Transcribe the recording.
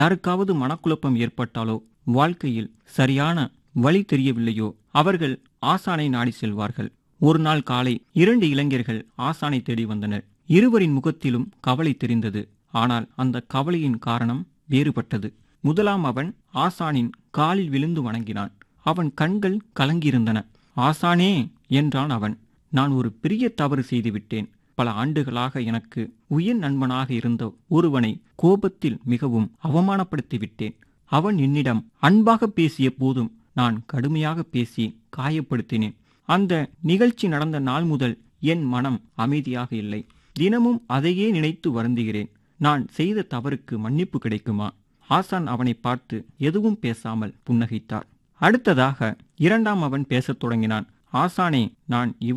யாருக்காவது மனக்குழப்பம் ஏற்பட்டாலோ வாழ்க்கையில் சரியான வழி தெரியவில்லையோ அவர்கள் ஆசானை நாடி செல்வார்கள் ஒரு நாள் காலை இரண்டு இளைஞர்கள் ஆசானை தேடி வந்தனர் இருவரின் முகத்திலும் கவலை தெரிந்தது ஆனால் அந்த கவலையின் காரணம் வேறுபட்டது முதலாம் அவன் ஆசானின் காலில் விழுந்து வணங்கினான் அவன் கண்கள் கலங்கியிருந்தன ஆசானே என்றான் அவன் நான் ஒரு பெரிய தவறு செய்துவிட்டேன் பல ஆண்டுகளாக எனக்கு உயிர் நண்பனாக இருந்த ஒருவனை கோபத்தில் மிகவும் அவமானப்படுத்தி விட்டேன் அவன் என்னிடம் அன்பாக பேசிய போதும் நான் கடுமையாக பேசி காயப்படுத்தினேன் அந்த நிகழ்ச்சி நடந்த நாள் முதல் என் மனம் அமைதியாக இல்லை தினமும் அதையே நினைத்து வருந்துகிறேன் நான் செய்த தவறுக்கு மன்னிப்பு கிடைக்குமா ஆசான் அவனை பார்த்து எதுவும் பேசாமல் புன்னகைத்தார் அடுத்ததாக இரண்டாம் அவன் பேசத் தொடங்கினான் ஆசானே நான் இவர்